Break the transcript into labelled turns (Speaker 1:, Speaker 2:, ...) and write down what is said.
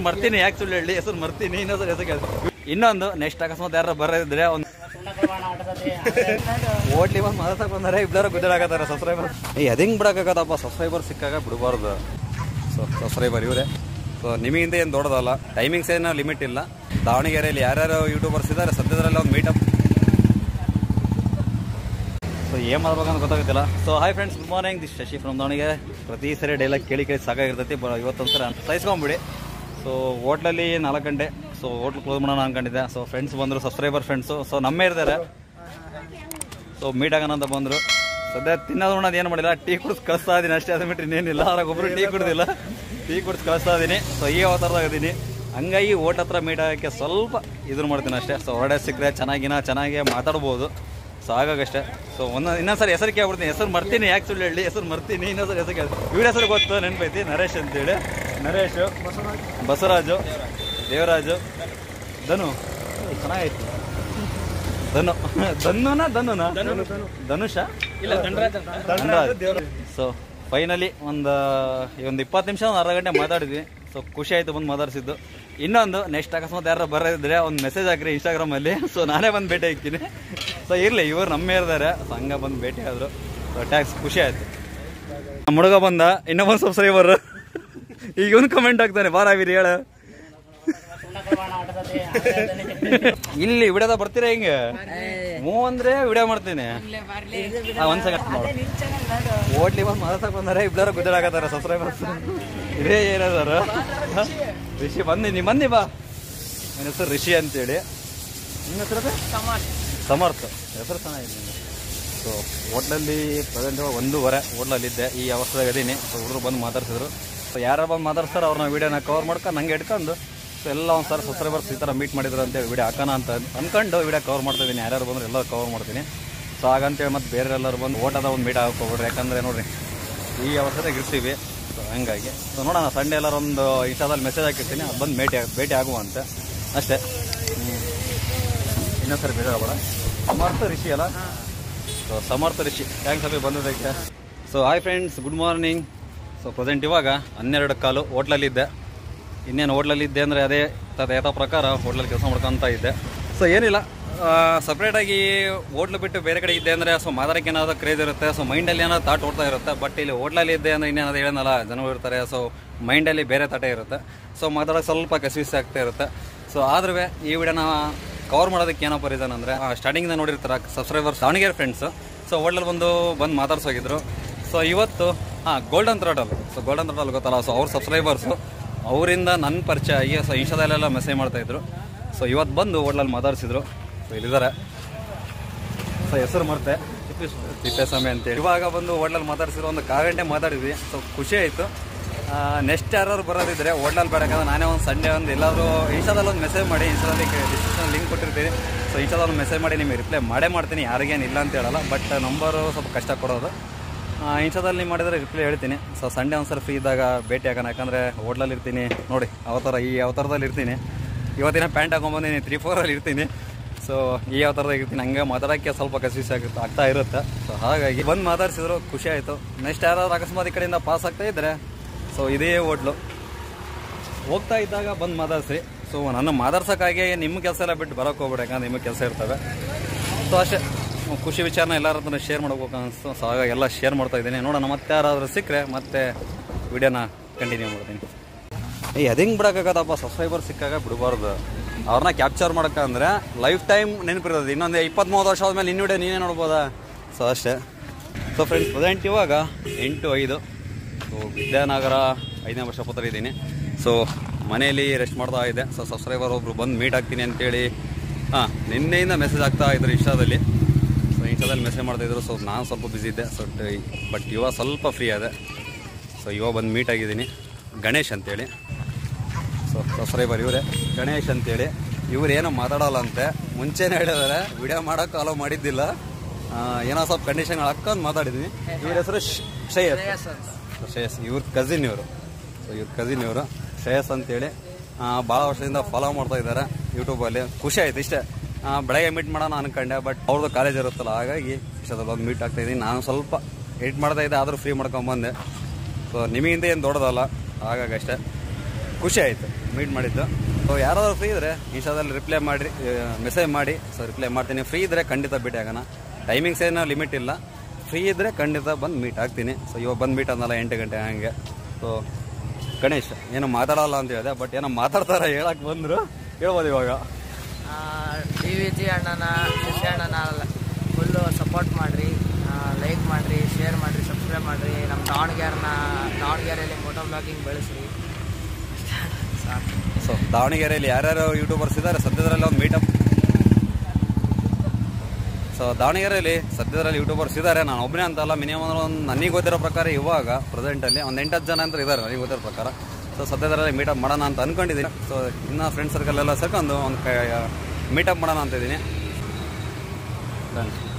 Speaker 1: ಮರ್ತೀನಿ ಯಾಕೆ ಸುಳ್ಳು ಹೇಳಿ ಹೆಸರು ಮರ್ತೀನಿ ಇನ್ನೊಂದು ಹೆಸರು ಕೇಳಿ ಇನ್ನೊಂದು ನೆಕ್ಸ್ಟ್ ಅಕಸ್ಮಾತ್ ಯಾರು ಬರೋದಿದ್ರೆ ಒಂದು ಓಟ್ಲಿ ಬಂದು ಮಾತಾಡ್ಸಕ್ ಬಂದಾರೆ ಇಬ್ಬರು ಗುಜರಾಗತ್ತಾರ ಸಬ್ಸ್ಕ್ರೈಬರ್ ಏ ಅದು ಹೆಂಗ್ ಬಿಡಕ್ಕಾಗತ್ತಪ್ಪ ಸಬ್ಸ್ಕ್ರೈಬರ್ ಸಿಕ್ಕಾಗ ಬಿಡಬಾರ್ದು ಸೊ ಸಬ್ಸ್ಕ್ರೈಬರ್ ಇವರೇ ಸೊ ನಿಮಗಿಂದ ಏನು ದೊಡ್ಡದಲ್ಲ ಟೈಮಿಂಗ್ಸ್ ಏನೋ ಲಿಮಿಟ್ ಇಲ್ಲ ದಾವಣಗೆರೆಯಲ್ಲಿ ಯಾರ್ಯಾರು ಯೂಟ್ಯೂಬರ್ಸ್ ಇದ್ದಾರೆ ಸದ್ಯದಲ್ಲ ಒಂದು ಮೀಟಪ್ ಸೊ ಏನು ಮಾಡ್ಬೇಕಂತ ಗೊತ್ತಾಗುತ್ತಿಲ್ಲ so hi friends good morning this Shashi from Davanagere ಪ್ರತಿ ಸರಿ ಡೈಲಾಗ್ ಕೇಳಿ ಕೇಳಿ ಸಾಕಾಗಿರ್ತೈತಿ ಬ ಇವತ್ತೊಂದ್ಸರ ಸಹಿಸ್ಕೊಂಬಿಡಿ ಸೊ ಹೋಟ್ಲಲ್ಲಿ ನಾಲ್ಕು ಗಂಟೆ ಸೊ ಹೋಟ್ಲ್ ಕ್ಲೋಸ್ ಮಾಡೋಣ ಅನ್ಕೊಂಡಿದ್ದೆ ಸೊ ಫ್ರೆಂಡ್ಸ್ ಬಂದರು ಸಬ್ಸ್ಕ್ರೈಬರ್ ಫ್ರೆಂಡ್ಸು ಸೊ ನಮ್ಮೇ ಇರ್ತಾರೆ ಸೊ ಮೀಟ್ ಆಗೋಣ ಅಂತ ಬಂದರು ಸದ್ಯ ತಿನ್ನೋದು ಉಣ್ಣೋದು ಏನು ಮಾಡಿಲ್ಲ ಟೀ ಕುಡಿಸ್ ಕಳಿಸ್ತಾ ಇದೀನಿ ಅಷ್ಟೇ ಅದು ಬಿಟ್ಟರೆ ಇನ್ನೇನಿಲ್ಲ ಅವ್ರಾಗ ಒಬ್ಬರು ಟೀ ಕುಡ್ದಿಲ್ಲ ಟೀ ಕುಡಿಸ್ ಕಳಿಸ್ತಾ ಇದೀನಿ ಸೊ ಈ ಅವತಾರದಾಗ ಇದೀನಿ ಹಂಗಾಗಿ ಓಟ್ ಹತ್ರ ಮೀಟ್ ಆಗೋಕ್ಕೆ ಸ್ವಲ್ಪ ಇದ್ರ ಮಾಡ್ತೀನಿ ಅಷ್ಟೇ ಸೊ ಹೊರಡೆ ಸಿಕ್ಕರೆ ಚೆನ್ನಾಗಿನ ಚೆನ್ನಾಗಿ ಮಾತಾಡ್ಬೋದು ಸೊ ಹಾಗಾಗಷ್ಟೇ ಸೊ ಒಂದೊಂದು ಇನ್ನೊಂದ್ಸರಿ ಹೆಸರು ಕೇಳ್ಬಿಡ್ತೀನಿ ಹೆಸರು ಮರ್ತೀನಿ ಯಾಕೆ ಸುಳ್ಳು ಹೇಳಿ ಹೆಸರು ಮರ್ತೀನಿ ಇನ್ನೊಂದ್ಸರಿ ಹೆಸರು ಕೇಳಿ ಇವ್ರ ಹೆಸರು ಗೊತ್ತು ನೆನಪೈತಿ ನರೇಶ್ ಅಂತೇಳಿ ನರೇಶು ಬಸವರಾಜು ದೇವರಾಜು ಧನು ಏ, ಚೆನ್ನಾಗೈತಿ ಧನು ಧನುನಾ ಧನುನಾ ಧನುಷ
Speaker 2: ಇಲ್ಲ ಧನರಾಜ್ ಅಂತ
Speaker 1: ಸೊ ಫೈನಲಿ ಒಂದು ಒಂದು ಇಪ್ಪತ್ತು ನಿಮಿಷ ಒಂದು ಅರ್ಧ ಗಂಟೆ ಮಾತಾಡಿದ್ವಿ ಸೊ ಖುಷಿ ಆಯ್ತು ಬಂದು ಮಾತಾಡ್ಸಿದ್ದು ಇನ್ನೊಂದು ನೆಕ್ಸ್ಟ್ ಅಕಸ್ಮಾತ್ ಯಾರು ಬರೋದಿದ್ರೆ ಒಂದು ಮೆಸೇಜ್ ಹಾಕ್ರಿ ಇನ್ಸ್ಟಾಗ್ರಾಮಲ್ಲಿ ಸೊ ನಾನೇ ಬಂದು ಭೇಟಿ ಆಗ್ತೀನಿ ಸೊ ಇರಲಿ ಇವರು ನಮ್ಮೇ ಇರ್ತಾರೆ ಸೊ ಹಂಗೆ ಬಂದು ಭೇಟಿ ಆದರು ಸೊ ಟ್ಯಾಕ್ಸ್ ಖುಷಿ ಆಯ್ತು ನಮ್ಮ ಹುಡುಗ ಬಂದ ಇನ್ನೊಬ್ಬಂದು ಸಬ್ಸ್ಕ್ರೈಬರ್ ಈಗ ಒಂದು ಕಮೆಂಟ್ ಹಾಕ್ತಾನೆ ಬಾರಾವಿರಿ ಹೇಳ ಇಲ್ಲಿ ವಿಡಿಯೋದ ಬರ್ತೀರಾ ಹಿಂಗೆ ಹ್ಞೂ ಅಂದ್ರೆ ವಿಡಿಯೋ ಮಾಡ್ತೀನಿ ಹಾ, ಒಂದ್ ಸೆಕೆಂಡ್ ನೋಡಿ ಓಟ್ಲಿ ಬಂದು ಮಾತಾಡ್ಸಕ್ ಬಂದಾರೆ ಇಬ್ಬರು ಗುಜರಾಗತ್ತಾರ ಸಬ್ಸ್ಕ್ರೈಬರ್ಸ್ ಇದೇ ಏನದಾರ ರಿಷಿ ಬಂದಿ ನೀ ಬಂದಿ ಬಾ ನನ್ನ ಹೆಸರು ರಿಷಿ ಅಂತೇಳಿ ನಿಮ್ಮ ಹೆಸರು ಅದೇ? ಸಮರ್ಥ ಹೆಸರು ಚೆನ್ನಾಗಿದೆ ಸೊ ಹೋಟ್ಲಲ್ಲಿ ಪ್ರೆಸೆಂಟ್ ಒಂದೂವರೆ ಹೋಟ್ಲಲ್ಲಿದ್ದೆ ಈ ಅವಸ್ಥೆದಾಗ ಇದೀನಿ ಸೊ ಹುಡುಗರು ಬಂದು ಮಾತಾಡ್ಸಿದ್ರು ಸೊ ಯಾರು ಬಂದು ಮಾತಾಡ್ತಾರೆ ಅವ್ರನ್ನ ವೀಡಿಯೋನ ಕವರ್ ಮಾಡ್ಕೊಂಡು ನಂಗೆ ಇಟ್ಕೊಂಡು ಸೊ ಎಲ್ಲ ಒಂದು ಸರ್ ಸಬ್ಸ್ಕ್ರೈಬರ್ಸ್ ಈ ಥರ ಮೀಟ್ ಮಾಡಿದ್ರು ಅಂತೇಳಿ ವಿಡಿಯೋ ಹಾಕೋಣ ಅಂತ ಅನ್ಕೊಂಡು ವಿಡಿಯೋ ಕವರ್ ಮಾಡ್ತಾ ಇದ್ದೀನಿ ಯಾರ್ಯಾರು ಬಂದ್ರೆ ಎಲ್ಲ ಕವರ್ ಮಾಡ್ತೀನಿ ಸೊ ಹಾಗಂತೇಳಿ ಮತ್ತೆ ಬೇರೆ ಎಲ್ಲರೂ ಬಂದು ಓಟದ ಒಂದು ಮೀಟ್ ಹಾಕೋಬಿಡ್ರಿ ಯಾಕಂದರೆ ನೋಡ್ರಿ ಈ ಅವಸ್ಥೆದಾಗ ಇರ್ತೀವಿ ಸೊ ಹಂಗಾಗಿ ಸೊ ನೋಡೋಣ ಸಂಡೇ ಎಲ್ಲರೂ ಒಂದು ಇನ್ಸ್ಟಾದಲ್ಲಿ ಮೆಸೇಜ್ ಹಾಕಿರ್ತೀನಿ ಅದು ಬಂದು ಭೇಟಿ ಆಗ್- ಭೇಟಿ ಆಗುವಂತೆ ಅಷ್ಟೇ ಇನ್ನೊಂದು ಸರಿ ಬೇಜಾರಬೇಡ ಸಮರ್ಥ ರಿಷಿ ಅಲ್ಲ ಸೊ ಸಮರ್ಥ ರಿಷಿ ಥ್ಯಾಂಕ್ಸ್ ಅಭಿ ಬಂದಿದ್ದಕ್ಕೆ so hi friends good morning so present ಇವಾಗ ಹನ್ನೆರಡು ಕಾಲು ಹೋಟ್ಲಲ್ಲಿದ್ದೆ ಇನ್ನೇನು ಹೋಟ್ಲಲ್ಲಿದ್ದೆ ಅಂದರೆ ಅದೇ ತದ ಯಥಾ ಪ್ರಕಾರ ಹೋಟ್ಲಲ್ಲಿ ಕೆಲಸ ಮಾಡ್ಕೊತ ಇದ್ದೆ ಸೊ ಏನಿಲ್ಲ ಸಪ್ರೇಟಾಗಿ ಹೋಟ್ಲು ಬಿಟ್ಟು ಬೇರೆ ಕಡೆ ಇದ್ದೆ ಅಂದರೆ ಸೊ ಮಾತಾಡೋಕೆ ಏನಾದ್ರು ಕ್ರೇಜ್ ಇರುತ್ತೆ ಸೊ ಮೈಂಡಲ್ಲಿ ಏನಾದ್ರು ಥಾಟ್ ಓಡ್ತಾ ಇರುತ್ತೆ ಬಟ್ ಇಲ್ಲಿ ಹೋಟ್ಲಲ್ಲಿ ಇದ್ದೆ ಅಂದರೆ ಇನ್ನೇನಾದ್ರು ಹೇಳೋನಲ್ಲ ಜನರು ಇರ್ತಾರೆ ಸೊ ಮೈಂಡಲ್ಲಿ ಬೇರೆ ತಟೆ ಇರುತ್ತೆ ಸೊ ಮಾತಾಡೋಕೆ ಸ್ವಲ್ಪ ಕಸಿವಿಸಿ ಆಗ್ತಾ ಇರುತ್ತೆ ಸೊ ಆದ್ರೂ ಈ ವಿಡಿಯೋನ ಕವರ್ ಮಾಡೋದಕ್ಕೆ ಏನಪ್ಪ ರೀಸನ್ ಅಂದರೆ ಸ್ಟಾರ್ಟಿಂಗಿಂದ ನೋಡಿರ್ತಾರೆ ಸಬ್ಸ್ಕ್ರೈಬರ್ಸ್ ದಾವಣಗೆರೆ ಫ್ರೆಂಡ್ಸ್ ಸೊ ಹೋಟ್ಲಲ್ಲಿ ಬಂದು ಬಂದು ಮಾತಾಡ್ಸೋಗಿದ್ರು ಸೊ ಇವತ್ತು ಹಾಂ golden throttle so golden throttle ಗೊತ್ತಲ್ಲ ಸೊ ಅವ್ರ ಸಬ್ಸ್ಕ್ರೈಬರ್ಸು ಅವರಿಂದ ನನ್ನ ಪರಿಚಯ ಆಗಿ ಸೊ ಇನ್ಸ್ಟಾದಲ್ಲೆಲ್ಲ ಮೆಸೇಜ್ ಮಾಡ್ತಾಯಿದ್ರು ಸೊ ಇವತ್ತು ಬಂದು ಹೋಟ್ಲಲ್ಲಿ ಮಾತಾಡ್ಸಿದ್ರು ಸೊ ಇಲ್ಲಿದ್ದಾರೆ ಸೊ ಹೆಸರು ಮರ್ತೆ ತಿಪ್ಪೇಸ್ವಾಮಿ ಅಂತೇಳಿ ಇವಾಗ ಬಂದು ಹೋಟ್ಲಲ್ಲಿ ಮಾತಾಡ್ಸಿರೋ ಒಂದು ಕಾಲು ಗಂಟೆ ಮಾತಾಡಿದ್ವಿ ಸೊ ಖುಷಿ ಆಯಿತು ನೆಕ್ಸ್ಟ್ ಯಾರು ಬರೋದಿದ್ರೆ ಹೋಟ್ಲಲ್ಲಿ ಬೇಡಕ್ಕಂದ್ರೆ ನಾನೇ ಒಂದು ಸಂಡೇ ಒಂದು ಎಲ್ಲಾದರೂ ಇನ್ಸ್ಟಾದಲ್ಲಿ ಒಂದು ಮೆಸೇಜ್ ಮಾಡಿ ಇನ್ಸ್ಟಾದಲ್ಲಿ ಡಿಸ್ಕ್ರಿಪ್ಷನ್ ಲಿಂಕ್ ಕೊಟ್ಟಿರ್ತೀನಿ ಸೊ ಇನ್ಸ್ಟಾದಲ್ಲಿ ಮೆಸೇಜ್ ಮಾಡಿ ನಿಮಗೆ ರಿಪ್ಲೈ ಮಾಡೇ ಮಾಡ್ತೀನಿ ಯಾರಿಗೇನು ಇಲ್ಲ ಅಂತ ಹೇಳಲ್ಲ ಬಟ್ ನಂಬರು ಸ್ವಲ್ಪ ಕಷ್ಟ ಕೊಡೋದು ಇನ್ಸ್ಟಾದಲ್ಲಿ ನೀವು ಮಾಡಿದರೆ ರಿಪ್ಲೈ ಹೇಳ್ತೀನಿ ಸೊ ಸಂಡೇ ಒಂದು ಫ್ರೀ ಇದ್ದಾಗ ಭೇಟಿ ಆಗೋಣ ಯಾಕಂದರೆ ಹೋಟ್ಲಲ್ಲಿ ಇರ್ತೀನಿ ನೋಡಿ ಅವತಾರ ಈ ಅವತಾರದಲ್ಲಿ ಇರ್ತೀನಿ ಇವತ್ತಿನ ಪ್ಯಾಂಟ್ ಹಾಕೊಂಬಂದಿನಿ ತ್ರೀ ಫೋರಲ್ಲಿ ಇರ್ತೀನಿ ಸೊ ಈ ಅವತಾರದಾಗ ಇರ್ತೀನಿ ಹಂಗೆ ಮಾತಾಡೋಕ್ಕೆ ಸ್ವಲ್ಪ ಕಸಿಸ್ ಆಗುತ್ತೆ ಆಗ್ತಾ ಇರುತ್ತೆ ಸೊ ಹಾಗಾಗಿ ಬಂದು ಮಾತಾಡ್ಸಿದ್ರು ಖುಷಿ ಆಯಿತು ನೆಕ್ಸ್ಟ್ ಯಾರಾದ್ರು ಅಕಸ್ಮಾತ್ ಈ ಕಡೆಯಿಂದ ಪಾಸ್ ಆಗ್ತಾ ಇದ್ದರೆ ಸೊ ಇದೇ ಹೋಟ್ಲು ಹೋಗ್ತಾ ಇದ್ದಾಗ ಬಂದು ಮಾತಾಡಿಸಿ ಸೊ ನನ್ನ ಮಾತಾಡ್ಸೋಕ್ಕಾಗಿ ನಿಮ್ಮ ಕೆಲಸ ಎಲ್ಲ ಬಿಟ್ಟು ಬರೋಕ್ಕೆ ಹೋಗ್ಬೇಡಿ ಯಾಕಂದ್ರೆ ನಿಮಗೆ ಕೆಲಸ ಇರ್ತವೆ ಸೊ ಅಷ್ಟೇ ಖುಷಿ ವಿಚಾರನ ಎಲ್ಲರ ಹತ್ರ ಶೇರ್ ಮಾಡ್ಬೇಕು ಅನಿಸ್ತು ಸೊ ಹಾಗಾಗಿ ಎಲ್ಲ ಶೇರ್ ಮಾಡ್ತಾ ಇದ್ದೀನಿ ನೋಡೋಣ ಮತ್ತೆ ಯಾರಾದರೂ ಸಿಕ್ಕರೆ ಮತ್ತೆ ವಿಡಿಯೋನ ಕಂಟಿನ್ಯೂ ಮಾಡ್ತೀನಿ ಏಯ್ ಅದು ಹೆಂಗೆ ಬಿಡೋಕ್ಕಾಗತ್ತಪ್ಪ ಸಬ್ಸ್ಕ್ರೈಬರ್ ಸಿಕ್ಕಾಗ ಬಿಡಬಾರ್ದು ಅವ್ರನ್ನ ಕ್ಯಾಪ್ಚರ್ ಮಾಡೋಕ್ಕಂದ್ರೆ ಲೈಫ್ ಟೈಮ್ ನೆನಪಿರೋದು ಇನ್ನೊಂದು ಇಪ್ಪತ್ತ್ಮೂರು ವರ್ಷ ಆದಮೇಲೆ ಇನ್ನು ವಿಡಿಯೋ ನೀನೇ ನೋಡ್ಬೋದಾ ಸೊ ಅಷ್ಟೇ ಸೊ ಫ್ರೆಂಡ್ಸ್ ಪ್ರೆಸೆಂಟ್ ಇವಾಗ ಎಂಟು ಐದು ಸೊ ವಿದ್ಯಾನಗರ ಐದನೇ ವರ್ಷ ಪತ್ರ ಇದ್ದೀನಿ ಸೊ ಮನೆಯಲ್ಲಿ ರೆಸ್ಟ್ ಮಾಡ್ತಾ ಇದ್ದೆ ಸೊ ಸಬ್ಸ್ಕ್ರೈಬರ್ ಒಬ್ಬರು ಬಂದು ಮೀಟ್ ಆಗ್ತೀನಿ ಅಂತೇಳಿ ಹಾಂ ನಿನ್ನೆಯಿಂದ ಮೆಸೇಜ್ ಆಗ್ತಾ ಇದ್ರು ಇನ್ಸ್ಟಾದಲ್ಲಿ ಸೊ ಇನ್ಸ್ಟಾದಲ್ಲಿ ಮೆಸೇಜ್ ಮಾಡ್ತಾಯಿದ್ರು ಸೊ ನಾನು ಸ್ವಲ್ಪ ಬ್ಯುಸಿ ಇದ್ದೆ ಸೊ ಬಟ್ ಇವಾಗ ಸ್ವಲ್ಪ ಫ್ರೀ ಆದೆ ಸೊ ಇವಾಗ ಬಂದು ಮೀಟ್ ಆಗಿದ್ದೀನಿ ಗಣೇಶ್ ಅಂತೇಳಿ ಸೊ ಸಬ್ಸ್ಕ್ರೈಬರ್ ಇವರೇ ಗಣೇಶ್ ಅಂತೇಳಿ ಇವ್ರು ಏನೋ ಮಾತಾಡೋಲ್ಲ ಅಂತೆ ಮುಂಚೆನೇ ಹೇಳಿದಾರೆ ವಿಡಿಯೋ ಮಾಡೋಕೆ ಅಲೋ ಮಾಡಿದ್ದಿಲ್ಲ ಆ, ಏನೋ ಸ್ವಲ್ಪ ಕಂಡೀಷನ್ ಹಾಕೊಂಡು ಮಾತಾಡಿದ್ವಿ ಇವ್ರ ಹೆಸರು ಶ್- ಶ್ರೇಯಸ್ ಶ್ರೇಯಸ್ ಇವ್ರ ಕಸಿನ್ ಇವರು ಸೊ ಇವ್ರ ಕಸಿನ್ ಇವರು ಶ್ರೇಯಸ್ ಅಂತೇಳಿ ಭಾಳ ವರ್ಷದಿಂದ ಫಾಲೋ ಮಾಡ್ತಾ ಇದ್ದಾರೆ ಯೂಟ್ಯೂಬಲ್ಲಿ ಖುಷಿ ಆಯ್ತು ಇಷ್ಟೇ ಆ, ಬೆಳಗ್ಗೆ ಮೀಟ್ ಮಾಡೋಣ ಅನ್ಕೊಂಡೆ ಬಟ್ ಅವ್ರದ್ದು ಕಾಲೇಜ್ ಇರುತ್ತಲ್ಲ ಹಾಗಾಗಿ ಇಷ್ಟದಲ್ಲಿ ಒಂದು ಮೀಟ್ ಆಗ್ತಾ ಇದ್ದೀನಿ ನಾನು ಸ್ವಲ್ಪ ಎಡಿಟ್ ಮಾಡ್ತಾ ಇದ್ದೆ ಆದರೂ ಫ್ರೀ ಮಾಡ್ಕೊಂಬಂದೆ ಸೊ ನಿಮಗಿಂತ ಏನು ದೊಡ್ಡದಲ್ಲ ಹಾಗಾಗಿ ಅಷ್ಟೇ ಖುಷಿ ಆಯಿತು ಮೀಟ್ ಮಾಡಿದ್ದು ಸೊ ಯಾರಾದರೂ ಫ್ರೀ ಇದ್ದರೆ ಇನ್ಸ್ಟಾದಲ್ಲಿ ರಿಪ್ಲೈ ಮಾಡಿ ಮೆಸೇಜ್ ಮಾಡಿ ಸೊ ರಿಪ್ಲೈ ಮಾಡ್ತೀನಿ ಫ್ರೀ ಇದ್ದರೆ ಖಂಡಿತ ಭೇಟಿ ಆಗೋಣ ಟೈಮಿಂಗ್ಸ್ ಏನೋ ಲಿಮಿಟ್ ಇಲ್ಲ ಫ್ರೀ ಇದ್ದರೆ ಖಂಡಿತ ಬಂದು ಮೀಟ್ ಆಗ್ತೀನಿ ಸೊ ಇವಾಗ ಬಂದು ಮೀಟ್ ಅಂದಲ್ಲ ಎಂಟು ಗಂಟೆ ಹಂಗೆ ಸೊ ಗಣೇಶ್ ಏನು ಮಾತಾಡಲ್ಲ ಅಂತ ಹೇಳಿದೆ ಬಟ್ ಏನೋ ಮಾತಾಡ್ತಾರೆ ಹೇಳಕ್ಕೆ ಬಂದರು ಹೇಳ್ಬೋದು ಇವಾಗ
Speaker 3: ಡಿ ವಿ ಜಿ ಅಣ್ಣನ ಶಶಿ ಅಣ್ಣನ ಫುಲ್ಲು ಸಪೋರ್ಟ್ ಮಾಡಿರಿ ಲೈಕ್ ಮಾಡಿರಿ ಶೇರ್ ಮಾಡಿರಿ ಸಬ್ಸ್ಕ್ರೈಬ್ ಮಾಡಿರಿ ನಮ್ಮ ದಾವಣಗೆರೆನ ದಾವಣಗೆರೆಯಲ್ಲಿ ಮೋಟೋ ಬ್ಲಾಗಿಂಗ್ ಬೆಳೆಸ್ರಿ ಸಾಕು
Speaker 1: ಸೊ ದಾವಣಗೆರೆಯಲ್ಲಿ ಯಾರ್ಯಾರು ಯೂಟ್ಯೂಬರ್ಸ್ ಇದ್ದಾರೆ ಸದ್ಯದರಲ್ಲಿ ಒಂದು ಮೀಟಪ್ ಸೊ ದಾವಣಗೆರೆಯಲ್ಲಿ ಸದ್ಯದರಲ್ಲಿ ಯೂಟ್ಯೂಬರ್ಸ್ ಇದ್ದಾರೆ ನಾನು ಒಬ್ಬನೇ ಅಂತಲ್ಲ ಮಿನಿಮಮ್ ಒಂದು ನನಗೆ ಗೊತ್ತಿರೋ ಪ್ರಕಾರ ಇವಾಗ ಪ್ರೆಸೆಂಟಲ್ಲಿ ಒಂದು ಎಂಟತ್ತು ಜನ ಅಂತ ಇದ್ದಾರೆ ನನಗೆ ಗೊತ್ತಿರೋ ಪ್ರಕಾರ ಸೊ ಸದ್ಯದರಲ್ಲಿ ಮೀಟಪ್ ಮಾಡೋಣ ಅಂತ ಅಂದ್ಕೊಂಡಿದ್ದೀನಿ ಸೊ ಇನ್ನು ಫ್ರೆಂಡ್ ಸರ್ಕಲ್ ಎಲ್ಲ ಸೇರ್ಕೊಂಡು ಒಂದು ಮೀಟಪ್ ಮಾಡೋಣ ಅಂತ ಇದ್ದೀನಿ